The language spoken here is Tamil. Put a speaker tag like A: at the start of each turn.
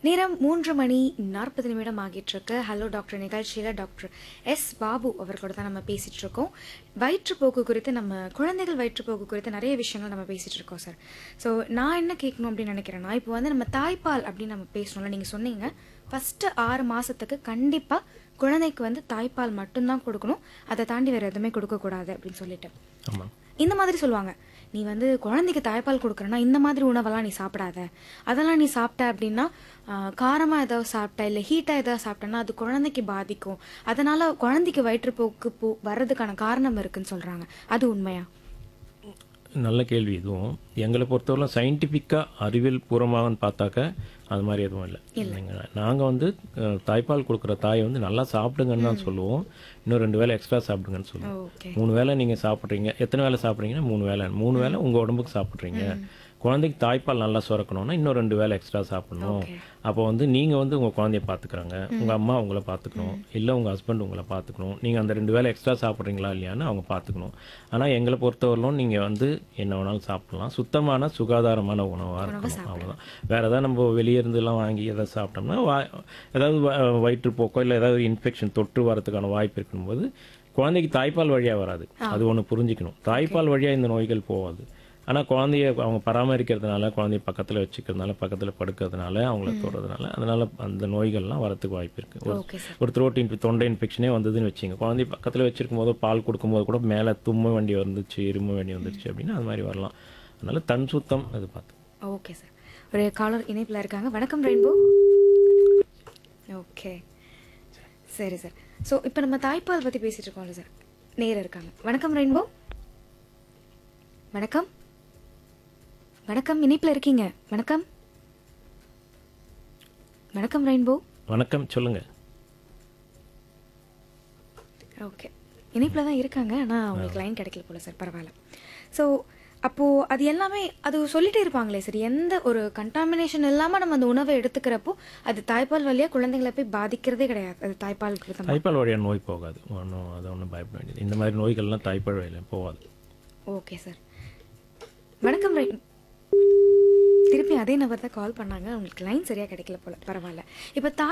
A: நேரம் மூன்று மணி நாற்பது நிமிடம் ஆகிட்டு இருக்கு ஹலோ டாக்டர் நிகழ்ச்சியில் டாக்டர் எஸ் பாபு அவர்களோட தான் நம்ம பேசிட்டு இருக்கோம் வயிற்றுப்போக்கு குறித்து நம்ம குழந்தைகள் வயிற்றுப்போக்கு குறித்து நிறைய விஷயங்கள் நம்ம பேசிட்டு இருக்கோம் சார் ஸோ நான் என்ன கேட்கணும் அப்படின்னு நினைக்கிறேன்னா இப்போ வந்து நம்ம தாய்ப்பால் அப்படின்னு நம்ம பேசணும்ல நீங்கள் சொன்னீங்க ஃபஸ்ட்டு ஆறு மாதத்துக்கு கண்டிப்பாக குழந்தைக்கு வந்து தாய்ப்பால் மட்டும்தான் கொடுக்கணும் அதை தாண்டி வேறு எதுவுமே கொடுக்கக்கூடாது அப்படின்னு சொல்லிட்டு
B: ஆமாம்
A: இந்த மாதிரி சொல்லுவாங்க நீ வந்து குழந்தைக்கு தாய்ப்பால் கொடுக்குறனா இந்த மாதிரி உணவெல்லாம் நீ சாப்பிடாத அதெல்லாம் நீ சாப்பிட்ட அப்படின்னா ஆஹ், காரமா ஏதாவது சாப்பிட்ட இல்லை ஹீட்டாக ஏதாவது சாப்பிட்டேன்னா அது குழந்தைக்கு பாதிக்கும் அதனால குழந்தைக்கு வயிற்றுப்போக்கு போ வர்றதுக்கான காரணம் இருக்குன்னு சொல்றாங்க அது உண்மையா
B: நல்ல கேள்வி இதுவும் எங்களை பொறுத்தவரை சயின்டிஃபிக்காக அறிவியல் பூர்வமாகன்னு பார்த்தாக்க அது மாதிரி எதுவும் இல்லை இல்லைங்களா நாங்கள் வந்து அஹ், தாய்ப்பால் கொடுக்குற தாயை வந்து நல்லா சாப்பிடுங்கன்னு தான் சொல்லுவோம் இன்னும் ரெண்டு வேளை எக்ஸ்ட்ரா சாப்பிடுங்கன்னு சொல்லுவோம்
A: ஓகே
B: மூணு வேளை நீங்கள் சாப்பிட்றீங்க எத்தனை வேளை சாப்பிட்றீங்கன்னா மூணு வேளை மூணு வேளை உங்கள் உடம்புக்கு சாப்பிட்றீங்க குழந்தைக்கு தாய்ப்பால் நல்லா சுரக்கணும்னா இன்னும் ரெண்டு வேளை எக்ஸ்ட்ரா சாப்பிடணும் அப்போ வந்து நீங்கள் வந்து உங்கள் குழந்தைய பார்த்துக்கிறாங்க உங்கள் அம்மா உங்களை பார்த்துக்கணும் இல்லை உங்கள் ஹஸ்பண்ட் உங்களை பார்த்துக்கணும் நீங்கள் அந்த ரெண்டு வேளை எக்ஸ்ட்ரா சாப்பிட்றீங்களா இல்லையான்னு அவங்க பார்த்துக்கணும் ஆனால் எங்களை பொறுத்தவரையிலும் நீங்கள் வந்து என்ன வேணாலும் சாப்பிடலாம் சுத்தமான சுகாதாரமான உணவாக இருக்கணும் அவ்வளோதான் வேறு ஏதாவது நம்ம வெளியே இருந்துலாம் வாங்கி எதாவது சாப்பிட்டோம்னா வா ஏதாவது வ- வயிற்றுப்போக்கோ இல்லை ஏதாவது இன்ஃபெக்ஷன் தொற்று வரதுக்கான வாய்ப்பு இருக்கும்போது குழந்தைக்கு தாய்ப்பால் வழியாக வராது அது ஒன்று புரிஞ்சுக்கணும் தாய்ப்பால் வழியாக இந்த நோய்கள் போகாது ஆனால் குழந்தைய அவங்க பராமரிக்கிறதுனால குழந்தைய பக்கத்தில் வச்சுக்கிறதுனால பக்கத்தில் படுக்கிறதுனால அவங்கள தொடுறதுனால அதனால அந்த நோய்கள்லாம் வரத்துக்கு வாய்ப்பு இருக்கு ஒரு
A: ஓகே சார்
B: ஒரு த்ரோட் இன்ஃபெ தொண்டை இன்ஃபெக்ஷனே வந்ததுன்னு வச்சுங்க குழந்தை பக்கத்தில் வச்சிருக்கும் போது பால் கொடுக்கும்போது கூட மேலே தும்ம வேண்டி வந்துச்சு இரும வேண்டி வந்துருச்சு அப்படின்னா அது மாதிரி வரலாம் அதனால தன் சுத்தம் அது பார்த்து
A: ஓகே சார் ஒரு காலர் இணைப்பில் இருக்காங்க வணக்கம் ரெயின்போ ஓகே சரி சார் ஸோ இப்போ நம்ம தாய்ப்பால் பற்றி பேசிட்டு இருக்கோம்ல சார் நேரம் இருக்காங்க வணக்கம் ரெயின்போ வணக்கம் வணக்கம் இணைப்பில் இருக்கீங்க வணக்கம் வணக்கம் ரெயின்போ
B: வணக்கம் சொல்லுங்க
A: ஓகே இணைப்பில் தான் இருக்காங்க ஆனால் அவங்களுக்கு லைன் கிடைக்கல போல சார் பரவாயில்ல ஸோ அப்போது அது எல்லாமே அது சொல்லிட்டே இருப்பாங்களே சார் எந்த ஒரு கண்டாமினேஷன் இல்லாமல் நம்ம அந்த உணவை எடுத்துக்கிறப்போ அது தாய்ப்பால் வழியாக குழந்தைங்களை போய் பாதிக்கிறதே கிடையாது அது தாய்ப்பால் விதமாக
B: தாய்ப்பால் வழியாக நோய் போகாது ஒன்றும் அதை ஒன்றும் பயப்பட வேண்டியது இந்த மாதிரி நோய்கள்லாம் தாய்ப்பால் வழியில் போகாது
A: ஓகே சார் வணக்கம் ரை திருப்பி அதே நபர் தான் கால் பண்ணாங்க உங்களுக்கு லைன் சரியாக கிடைக்கல போல பரவாயில்ல இப்போ தாய்